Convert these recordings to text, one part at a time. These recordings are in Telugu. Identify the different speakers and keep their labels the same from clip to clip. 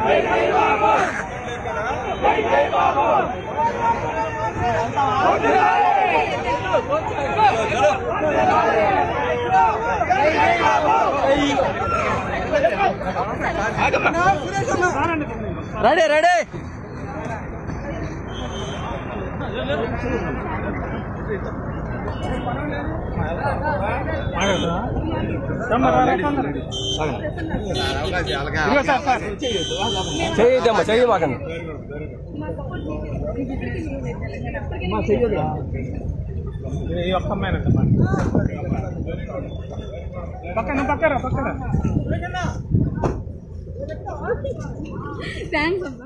Speaker 1: రెడీ రెడీ చేయొద్దమ్మా చెయ్యి మాకండి
Speaker 2: పక్కన పక్కన పక్కన
Speaker 3: థ్యాంక్స్ అబ్బా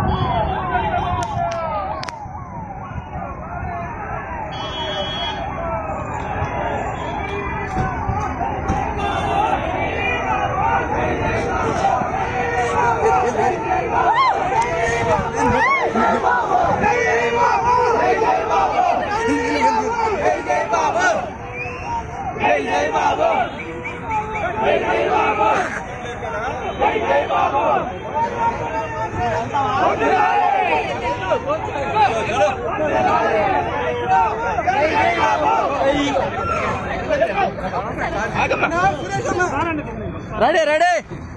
Speaker 1: రెడీ రెడీ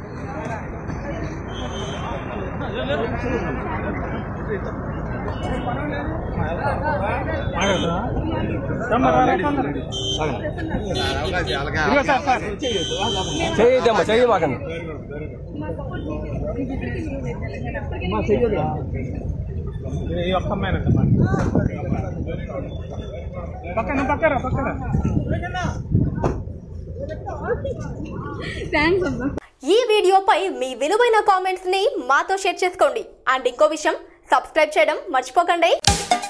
Speaker 1: చేయొద్దమ్మా చెయ్యి మాకండి
Speaker 2: పక్కన పక్కన పక్కన
Speaker 3: థ్యాంక్స్ అబ్బా
Speaker 4: ఈ వీడియోపై మీ విలువైన కామెంట్స్ ని మాతో షేర్ చేసుకోండి అండ్ ఇంకో విషయం సబ్స్క్రైబ్ చేయడం మర్చిపోకండి